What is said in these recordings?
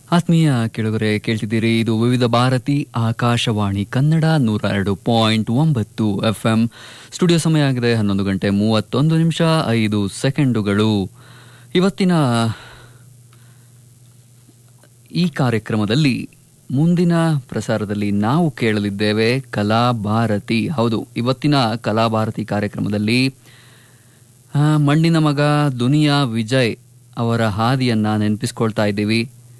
ಆತ್ಮೀಯ ಕೆಳಗರೆ ಕೇಳ್ತಿದ್ದೀರಿ ಇದು ವಿವಿಧ ಭಾರತಿ ಆಕಾಶವಾಣಿ ಕನ್ನಡ ನೂರ ಎರಡು ಪಾಯಿಂಟ್ ಒಂಬತ್ತು ಎಫ್ ಎಂ ಸ್ಟುಡಿಯೋ ಸಮಯ ಆಗಿದೆ ಹನ್ನೊಂದು ಗಂಟೆ ಮೂವತ್ತೊಂದು ನಿಮಿಷ ಐದು ಸೆಕೆಂಡುಗಳು ಇವತ್ತಿನ ಈ ಕಾರ್ಯಕ್ರಮದಲ್ಲಿ ಮುಂದಿನ ಪ್ರಸಾರದಲ್ಲಿ ನಾವು ಕೇಳಲಿದ್ದೇವೆ ಕಲಾಭಾರತಿ ಹೌದು ಇವತ್ತಿನ ಕಲಾಭಾರತಿ ಕಾರ್ಯಕ್ರಮದಲ್ಲಿ ಆ, ಮಣ್ಣಿನ ಮಗ ದುನಿಯಾ ವಿಜಯ್ ಅವರ ಹಾದಿಯನ್ನ ನೆನಪಿಸ್ಕೊಳ್ತಾ ಇದ್ದೀವಿ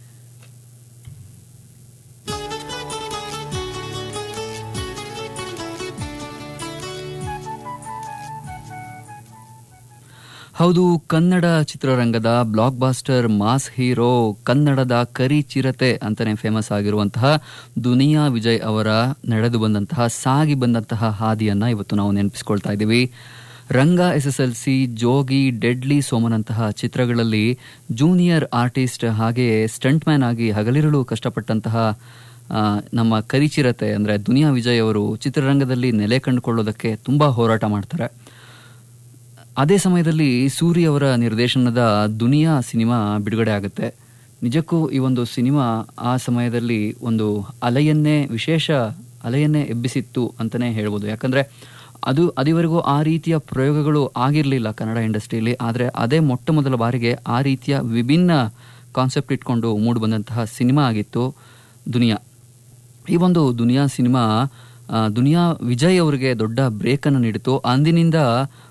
ಹೌದು ಕನ್ನಡ ಚಿತ್ರರಂಗದ ಬ್ಲಾಕ್ ಬಾಸ್ಟರ್ ಮಾಸ್ ಹೀರೋ ಕನ್ನಡದ ಕರಿ ಚಿರತೆ ಅಂತಾನೆ ಫೇಮಸ್ ಆಗಿರುವಂತಹ ದುನಿಯಾ ವಿಜಯ್ ಅವರ ನಡೆದು ಬಂದಂತಹ ಸಾಗಿ ಬಂದಂತಹ ಹಾದಿಯನ್ನ ಇವತ್ತು ನಾವು ನೆನಪಿಸ್ಕೊಳ್ತಾ ಇದ್ದೀವಿ Ranga S S L C Jogi deadly ಸೋಮನಂತಹ ಚಿತ್ರಗಳಲ್ಲಿ ಜೂನಿಯರ್ ಆರ್ಟಿಸ್ಟ್ ಹಾಗೆಯೇ ಸ್ಟಂಟ್ ಮ್ಯಾನ್ ಆಗಿ ಹಗಲಿರುಳು ಕಷ್ಟಪಟ್ಟಂತಹ ಆ, ನಮ್ಮ ಕರಿಚಿರತೆ ಅಂದ್ರೆ ದುನಿಯಾ ವಿಜಯ್ ಅವರು ಚಿತ್ರರಂಗದಲ್ಲಿ ನೆಲೆ ಕಂಡುಕೊಳ್ಳೋದಕ್ಕೆ ತುಂಬಾ ಹೋರಾಟ ಮಾಡ್ತಾರೆ ಅದೇ ಸಮಯದಲ್ಲಿ ಸೂರಿ ಅವರ ನಿರ್ದೇಶನದ ದುನಿಯಾ ಸಿನಿಮಾ ಬಿಡುಗಡೆ ಆಗುತ್ತೆ ನಿಜಕ್ಕೂ ಈ ಒಂದು ಸಿನಿಮಾ ಆ ಸಮಯದಲ್ಲಿ ಒಂದು ಅಲೆಯನ್ನೇ ವಿಶೇಷ ಅಲೆಯನ್ನೇ ಎಬ್ಬಿಸಿತ್ತು ಅಂತಲೇ ಹೇಳ್ಬೋದು ಯಾಕಂದರೆ ಅದು ಅದುವರೆಗೂ ಆ ರೀತಿಯ ಪ್ರಯೋಗಗಳು ಆಗಿರಲಿಲ್ಲ ಕನ್ನಡ ಇಂಡಸ್ಟ್ರಿಯಲ್ಲಿ ಆದರೆ ಅದೇ ಮೊಟ್ಟ ಮೊದಲ ಬಾರಿಗೆ ಆ ರೀತಿಯ ವಿಭಿನ್ನ ಕಾನ್ಸೆಪ್ಟ್ ಇಟ್ಕೊಂಡು ಮೂಡಿ ಬಂದಂತಹ ಸಿನಿಮಾ ಆಗಿತ್ತು ದುನಿಯಾ ಈ ಒಂದು ದುನಿಯಾ ಸಿನಿಮಾ ಆ, ದುನಿಯಾ ವಿಜಯ್ ಅವರಿಗೆ ದೊಡ್ಡ ಬ್ರೇಕನ್ನು ನೀಡಿತು ಅಂದಿನಿಂದ